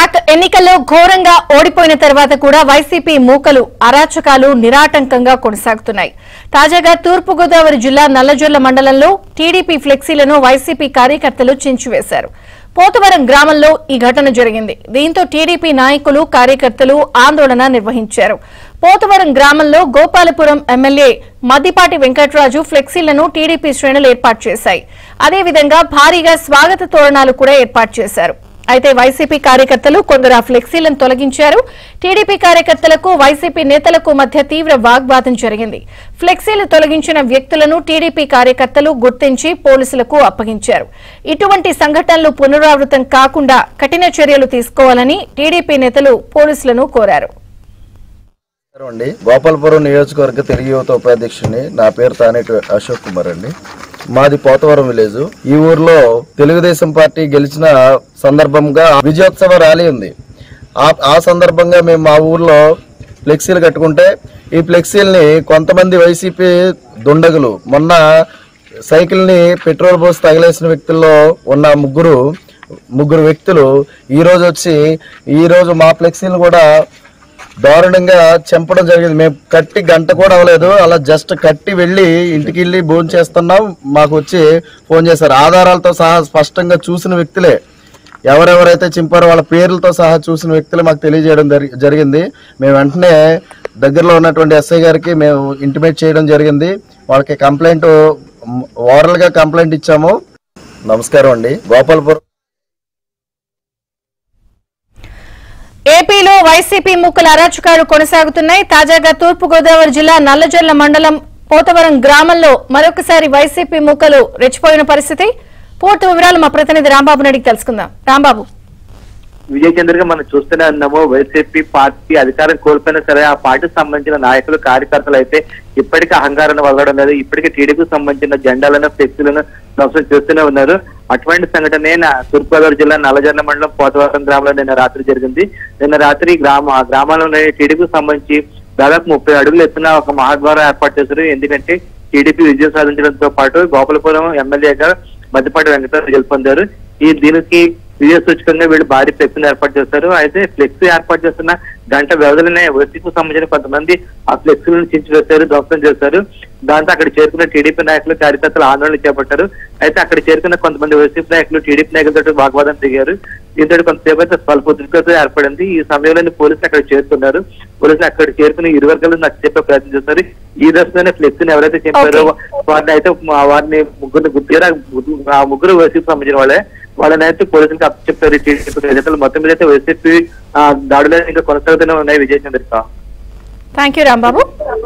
గత ఎన్నికల్లో ఘోరంగా ఓడిపోయిన తర్వాత కూడా వైసీపీ మూకలు అరాచకాలు నిరాటంకంగా కొనసాగుతున్నాయి తాజాగా తూర్పుగోదావరి జిల్లా నల్లజొర్ల మండలంలో టీడీపీ ఫ్లెక్సీలను వైసీపీ కార్యకర్తలు చించివేశారు పోతవరం గ్రామంలో ఈ ఘటన జరిగింది దీంతో టీడీపీ నాయకులు కార్యకర్తలు ఆందోళన నిర్వహించారు పోతవరం గ్రామంలో గోపాలపురం ఎమ్మెల్యే మద్దిపాటి వెంకట్రాజు ఫ్లెక్సీలను టీడీపీ శ్రేణులు ఏర్పాటు చేశాయి అదేవిధంగా భారీగా స్వాగత తోరణాలు కూడా ఏర్పాటు చేశారు అయితే వైసీపీ కార్యకర్తలు కొందరు ఆ ఫ్లెక్సీలను తొలగించారు టీడీపీ కార్యకర్తలకు వైసీపీ నేతలకు మధ్య తీవ్ర వాగ్వాదం జరిగింది ఫ్లెక్సీలు తొలగించిన వ్యక్తులను టీడీపీ కార్యకర్తలు గుర్తించి పోలీసులకు అప్పగించారు ఇటువంటి సంఘటనలు పునరావృతం కాకుండా కఠిన చర్యలు తీసుకోవాలని టీడీపీ నేతలు పోలీసులను కోరారు నమస్కారం అండి గోపాలపురం నియోజకవర్గ తెలుగు యువత ఉపాధ్యక్షుడిని నా పేరు తానేటి అశోక్ కుమార్ అండి మాది పోతవరం విలేజ్ ఈ ఊర్లో తెలుగుదేశం పార్టీ గెలిచిన సందర్భంగా విజయోత్సవ ర్యాలీ ఉంది ఆ ఆ సందర్భంగా మేము మా ఊర్లో ఫ్లెక్సీలు కట్టుకుంటే ఈ ఫ్లెక్సీల్ని కొంతమంది వైసీపీ దుండగులు మొన్న సైకిల్ని పెట్రోల్ పోసి తగిలేసిన వ్యక్తుల్లో ఉన్న ముగ్గురు ముగ్గురు వ్యక్తులు ఈ రోజు వచ్చి ఈ రోజు మా ఫ్లెక్సీలు కూడా దారుణంగా చంపడం జరిగింది మేము కట్టి గంట కూడా అవ్వలేదు అలా జస్ట్ కట్టి వెళ్ళి ఇంటికి వెళ్ళి భోజనం చేస్తున్నాం మాకు వచ్చి ఫోన్ చేశారు ఆధారాలతో సహా స్పష్టంగా చూసిన వ్యక్తులే ఎవరెవరైతే చింపారో వాళ్ళ పేర్లతో సహా చూసిన వ్యక్తులు మాకు తెలియజేయడం జరి- జరిగింది మేము వెంటనే దగ్గరలో ఉన్నటువంటి ఎస్ఐ గారికి మేము ఇంటిమేట్ చేయడం జరిగింది వాళ్ళకి కంప్లైంట్ ఓరల్ గా కంప్లైంట్ ఇచ్చాము నమస్కారం అండి గోపాల్పురం ఏపీలో వైసీపీ ముక్కల అరాచకాలు కొనసాగుతున్నాయి తాజాగా తూర్పుగోదావరి జిల్లా నల్లజర్ల మండలం పోతవరం గ్రామంలో మరొకసారి వైసీపీ ముక్కలు రెచ్చిపోయిన పరిస్థితి పూర్తి వివరాలు మా ప్రతినిధి రాంబాబు నడికి తెలుసుకుందాం రాంబాబు విజయ్ చంద్రగా మనం చూస్తూనే ఉన్నాము వైసీపీ పార్టీ అధికారం కోల్పోయినా సరే ఆ పార్టీకి సంబంధించిన నాయకులు కార్యకర్తలు అయితే ఇప్పటికీ అహంకారాన్ని వదలడం లేదు ఇప్పటికీ టీడీపీకి సంబంధించిన జెండాలను ఫ్లెక్సీలను ధ్వంసం చేస్తూనే ఉన్నారు అటువంటి సంఘటనే నా తూర్పుగోదావరి జిల్లా నల్లజర్ల మండలం పోతవరం గ్రామంలో నిన్న రాత్రి జరిగింది నిన్న రాత్రి గ్రామ ఆ గ్రామంలోని టీడీపీకి సంబంధించి దాదాపు ముప్పై అడుగులు ఎత్తున ఒక మహాద్వారం ఏర్పాటు చేశారు ఎందుకంటే టీడీపీ విజయం సాధించడంతో పాటు గోపాలపురం ఎమ్మెల్యేగా మధ్యపాటి వెంకటరావు గెలుపొందారు ఈ దీనికి విజయ సూచకంగా వీళ్ళు భారీ ఫ్లెక్స్ ఏర్పాటు చేస్తారు అయితే ఫ్లెక్స్ ఏర్పాటు చేస్తున్న గంట వ్యవధిలోనే వైసీపీకి సంబంధించిన కొంతమంది ఆ ఫ్లెక్స్ లను చించివేశారు ధ్వంసం చేశారు దాంతో అక్కడ చేరుకున్న టీడీపీ నాయకులు కార్యకర్తలు ఆందోళన చేపట్టారు అయితే అక్కడ చేరుకున్న కొంతమంది వైసీపీ నాయకులు టీడీపీ నాయకులతో వాగ్వాదం దిగారు దీంతో కొంతసేపు అయితే స్వల్ప ఉద్రిక్తత ఏర్పడింది ఈ సమయంలోనే పోలీసులు అక్కడ చేరుకున్నారు పోలీసులు అక్కడ చేరుకుని ఇరు వర్గాలు నాకు చెప్పే ప్రయత్నం చేస్తారు ఈ దశలోనే ఫ్లెక్స్ ని ఎవరైతే చెప్పారో వారిని అయితే మా వారిని ముగ్గురిని గుర్తు ఆ ముగ్గురు వైసీపీ సంబంధించిన వాళ్ళే వాళ్ళని అయితే పోలీసులకు అప్పచెప్పారు టీడీపీ నేతలు మొత్తం మీద అయితే వైసీపీ ఆ, దాడులు ఇంకా కొనసాగుతూనే ఉన్నాయి విజయ్ చంద్రిక థ్యాంక్ యూ రాంబాబు